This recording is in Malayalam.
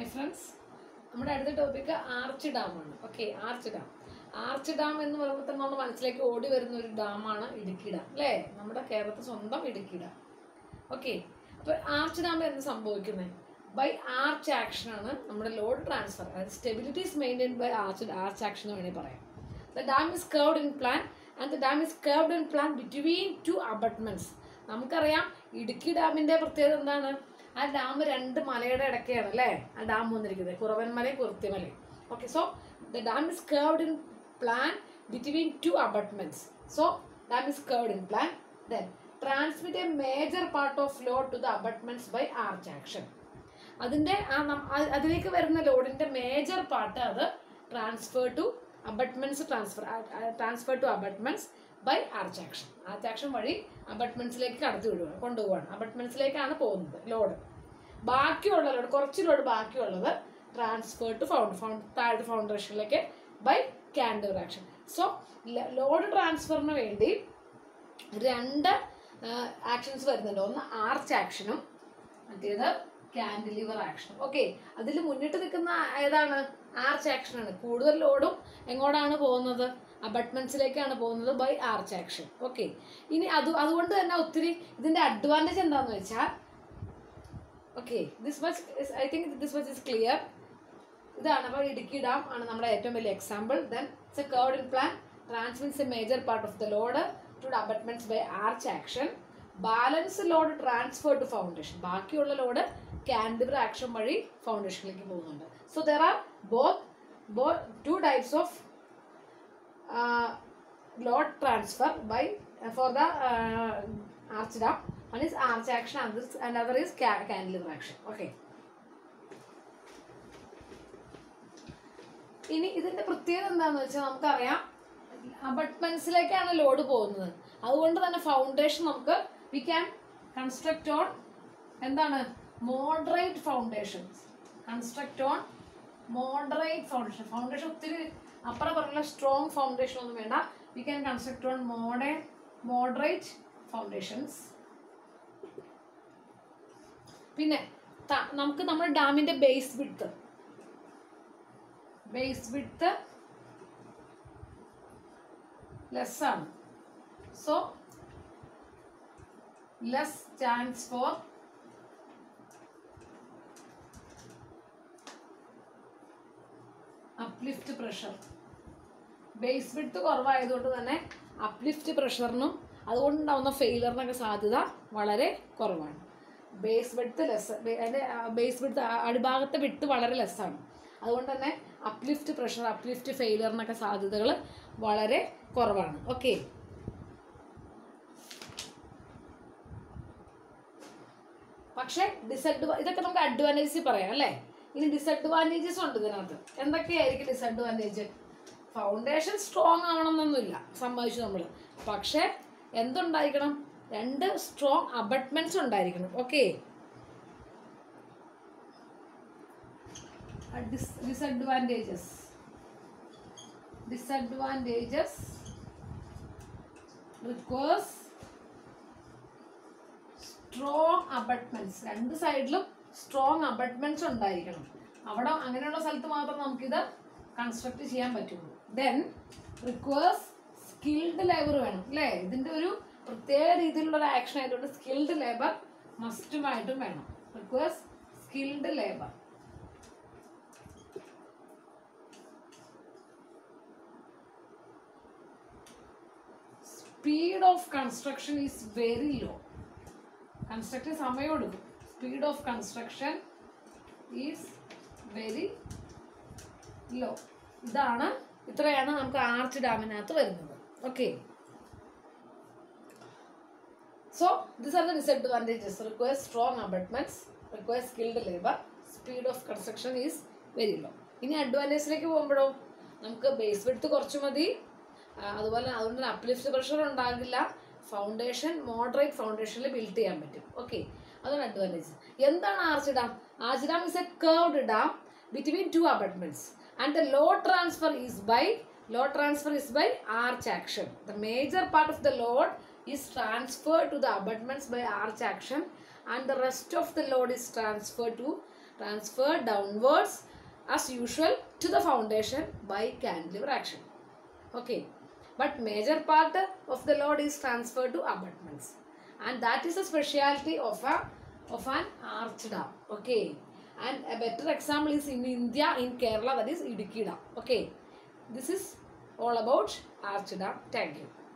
ഫ്രണ്ട്സ് നമ്മുടെ അടുത്ത ടോപ്പിക്ക് ആർച്ച് ഡാമാണ് okay arch dam arch dam എന്ന് പറയുമ്പോൾ തന്നെ നമ്മുടെ മനസ്സിലേക്ക് ഓടി വരുന്ന ഒരു ഡാമാണ് ഇടുക്കി ഡാം അല്ലേ നമ്മുടെ കേരളത്തിൽ സ്വന്തം ഇടുക്കി ഡാം ഓക്കെ അപ്പോൾ ആർച്ച് ഡാമിൽ എന്ത് സംഭവിക്കുന്നത് ബൈ ആർച്ച് ആക്ഷൻ ആണ് നമ്മുടെ ലോഡ് ട്രാൻസ്ഫർ അതായത് stability is maintain by arch arch action എന്ന് വേണമെങ്കിൽ പറയാം the dam is curved in plan and the dam is curved in plan between two abutments നമുക്കറിയാം ഇടുക്കി ഡാമിന്റെ പ്രത്യേകത എന്താണ് ആ ഡാം രണ്ട് മലയുടെ ഇടയ്ക്കാണ് അല്ലേ ആ ഡാം വന്നിരിക്കുന്നത് കുറവൻമലയും കുർത്തിമലയും okay so the dam is curved in plan between two abutments so dam is curved in plan then transmit a major part of load to the abutments by arch action അതിന്റെ ആ നം- അ- അതിലേക്ക് വരുന്ന ലോഡിന്റെ മേജർ പാർട്ട് അത് transfer to abutments transfer transfer to abutments by arch action arch action വഴി അബട്ട്മെന്റ്സിലേക്ക് കടത്തി വിടുകയാണ് കൊണ്ടുപോവാണ് അബട്ട്മെന്റ്സിലേക്കാണ് പോകുന്നത് ലോഡ് ബാക്കിയുള്ള ലോഡ് കുറച്ച് ലോഡ് ബാക്കിയുള്ളത് ട്രാൻസ്ഫർ ടു ഫൗണ്ട് ഫൗണ്ട് താഴെ ഫൗണ്ടേഷനിലേക്ക് by cantilever action so load ട്രാൻസ്ഫറിന് വേണ്ടി രണ്ട് ആക്ഷൻസ് വരുന്നുണ്ട് ഒന്ന് ആർച്ച് ആക്ഷനും മറ്റേത് ക്യാൻഡിലിവർ ആക്ഷൻ ഓക്കെ അതിൽ മുന്നിട്ട് നിൽക്കുന്ന ഏതാണ് ആർച്ച് ആക്ഷൻ ആണ് കൂടുതൽ ലോഡും എങ്ങോട്ടാണ് പോകുന്നത് അബട്ട്മെന്റ്സിലേക്കാണ് പോകുന്നത് ബൈ ആർച്ച് ആക്ഷൻ ഓക്കെ ഇനി അത് അതുകൊണ്ട് തന്നെ ഒത്തിരി ഇതിന്റെ അഡ്വാൻറ്റേജ് എന്താണെന്ന് വെച്ചാൽ okay this much I think this much is clear ഇതാണ് അപ്പോൾ ഇടുക്കി ഡാം ആണ് നമ്മുടെ ഏറ്റവും വലിയ example then it's a curved in plan transmits a major part of the load to abutments by arch action balance load transfer to foundation ബാക്കിയുള്ള ലോഡ് ക്യാൻഡിബർ ആക്ഷൻ വഴി ഫൗണ്ടേഷനിലേക്ക് പോകുന്നുണ്ട് സോ ദർ ആർ ബോത്ത് ബോ two types of load transfer by for the arch dam one is arch action and other is cantilever action okay ഇനി ഇതിന്റെ പ്രത്യേകത എന്താണെന്ന് വെച്ചാൽ നമുക്കറിയാം അബട്ട്മെന്റ്സിലേക്കാണ് ലോഡ് പോകുന്നത് അതുകൊണ്ട് തന്നെ ഫൗണ്ടേഷൻ നമുക്ക് വി ക്യാൻ കൺസ്ട്രക്ട് ഓൺ എന്താണ് moderate foundations construct on moderate foundation foundation ഒത്തിരി അപ്പുറം പറഞ്ഞുള്ള സ്ട്രോങ് ഫൗണ്ടേഷൻ ഒന്നും വേണ്ട വി ക്യാൻ കൺസ്ട്രക്ട് ഓൺ മോഡേ മോഡറേറ്റ് ഫൗണ്ടേഷൻസ് പിന്നെ ത- നമുക്ക് നമ്മുടെ ഡാമിന്റെ base width base width less ആണ് so less chance for uplift pressure base width കുറവായതുകൊണ്ട് തന്നെ അപ്ലിഫ്റ്റ് പ്രഷറിനും അതുകൊണ്ടുണ്ടാവുന്ന ഫെയിലറിനൊക്കെ സാധ്യത വളരെ കുറവാണ് ബേസ് വിഡ്ത്ത് ലെസ് അതിൻ്റെ ബേസ് വിഡ്ത്ത് അടിഭാഗത്തെ വിട്ട് വളരെ ലെസ്സാണ് അതുകൊണ്ട് തന്നെ അപ്ലിഫ്റ്റ് പ്രഷർ അപ്ലിഫ്റ്റ് ഫെയിലറിനൊക്കെ സാധ്യതകൾ വളരെ കുറവാണ് ഓക്കെ പക്ഷേ ഡിസഡ്വാ ഇതൊക്കെ നമുക്ക് അഡ്വാൻറ്റേജ് പറയാം അല്ലേ ഇനി ഡിസഡ്വാൻറ്റേജസ് ഉണ്ട് ഇതിനകത്ത് എന്തൊക്കെയായിരിക്കും ഡിസഡ്വാൻറ്റേജ് ഫൗണ്ടേഷൻ സ്ട്രോങ് ആവണമെന്നൊന്നുമില്ല സമ്മതിച്ചു നമ്മൾ പക്ഷേ എന്തുണ്ടായിരിക്കണം രണ്ട് സ്ട്രോങ് അബട്ട്മെന്റ്സ് ഉണ്ടായിരിക്കണം okay disadvantages disadvantages requires strong abutments രണ്ട് സൈഡിലും സ്ട്രോങ് അബട്ട്മെന്റ്സ് ഉണ്ടായിരിക്കണം അവിടെ അങ്ങനെയുള്ള സ്ഥലത്ത് മാത്രം നമുക്കിത് കൺസ്ട്രക്ട് ചെയ്യാൻ പറ്റുള്ളൂ ദെൻ റിക്വേഴ്സ് സ്കിൽഡ് ലേബർ വേണം അല്ലേ ഇതിന്റെ ഒരു പ്രത്യേക രീതിയിലുള്ള ഒരു ആക്ഷൻ ആയതുകൊണ്ട് സ്കിൽഡ് ലേബർ മസ്റ്റുമായിട്ടും വേണം requires skilled labour speed of construction is very low construction സമയം എടുക്കും speed of construction is very low ഇതാണ് ഇത്രയാണ് നമുക്ക് ആർച്ച് ഡാമിനകത്ത് വരുന്നത് okay so this are the disadvantages require strong abutments require skilled labour speed of construction is very low ഇനി അഡ്വാൻറ്റേജിലേക്ക് പോകുമ്പോഴോ നമുക്ക് ബേസ് വിഡ്ത്ത് കുറച്ച് മതി ആ, അതുപോലെ അതുകൊണ്ട് തന്നെ അപ്ലിഫ്റ്റ് പ്രഷർ ഉണ്ടാകില്ല ഫൗണ്ടേഷൻ മോഡറേറ്റ് ഫൗണ്ടേഷനിൽ ബിൽഡ് ചെയ്യാൻ പറ്റും ഓക്കെ അതാണ് അഡ്വാൻറ്റേജ് എന്താണ് arch dam arch dam is a curved dam between two abutments and the load transfer is by load transfer is by arch action the major part of the load is transferred to the abutments by arch action and the rest of the load is transferred to transferred downwards as usual to the foundation by cantilever action. Okay, but major part of the load is transferred to abutments, and that is a specialty of a of an arch dam. Okay, and a better example is in India, in Kerala, that is Idukki Dam. Okay, this is all about arch dam. Thank you.